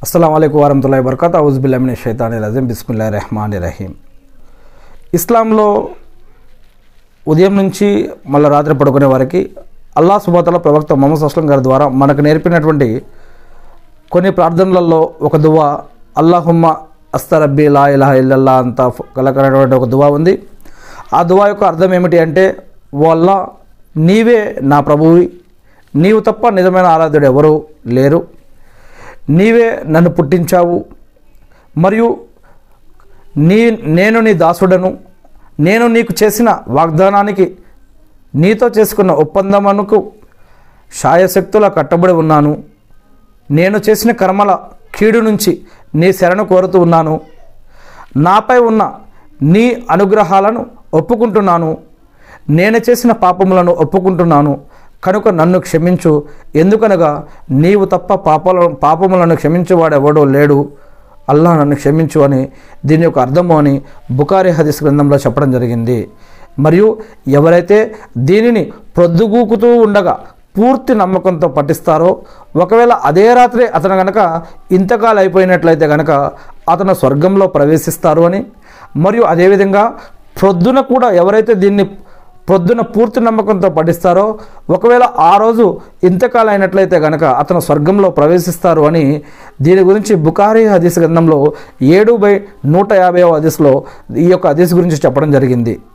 అస్సలం అయికు వరహతుల్లా వరకత్ ఔజుబిల్లామిన షైతాని రజీం బిస్మిల్లా రెహమాన్ రహీం ఇస్లాంలో ఉదయం నుంచి మళ్ళీ రాత్రి పడుకునే వారికి అల్లా సుబాతల ప్రవక్త మొహమ్మద్ అస్లం గారి ద్వారా మనకు నేర్పినటువంటి కొన్ని ప్రార్థనలలో ఒక దువా అల్లాహుమ్మ అస్తరబ్బి లా ఇలాహ ఇల్లల్లా అంత కలకనటువంటి ఒక దువా ఉంది ఆ దువా యొక్క అర్థం ఏమిటి అంటే ఓ అల్లా నీవే నా ప్రభువి నీవు తప్ప నిజమైన ఆరాధ్యుడు ఎవరు లేరు నీవే నన్ను పుట్టించావు మరియు నీ నేను నీ దాసుడను నేను నీకు చేసిన వాగ్దానానికి నీతో చేసుకున్న ఒప్పందమునకు శాయశక్తుల కట్టబడి ఉన్నాను నేను చేసిన కర్మల కీడు నుంచి నీ శరణు కోరుతూ ఉన్నాను నాపై ఉన్న నీ అనుగ్రహాలను ఒప్పుకుంటున్నాను నేను చేసిన పాపములను ఒప్పుకుంటున్నాను కనుక నన్ను క్షమించు ఎందుకనగా నీవు తప్ప పాపల పాపములను క్షమించేవాడెవడో లేడు అల్లా నన్ను క్షమించు అని దీని యొక్క అర్థము అని బుకారి హదీస్ గ్రంథంలో చెప్పడం జరిగింది మరియు ఎవరైతే దీనిని ప్రొద్దుగూకుతూ ఉండగా పూర్తి నమ్మకంతో పఠిస్తారో ఒకవేళ అదే రాత్రి అతను గనక ఇంతకాలం అయిపోయినట్లయితే గనక అతను స్వర్గంలో ప్రవేశిస్తారు అని మరియు అదేవిధంగా ప్రొద్దున కూడా ఎవరైతే దీన్ని పొద్దున పూర్తి నమ్మకంతో పఠిస్తారో ఒకవేళ ఆ రోజు ఇంతకాలం అయినట్లయితే గనక అతను స్వర్గంలో ప్రవేశిస్తారు అని దీని గురించి బుకారీ హదీస్ గ్రంథంలో ఏడు బై నూట యాభైవ హదీస్లో ఈ యొక్క హదీస్ గురించి చెప్పడం జరిగింది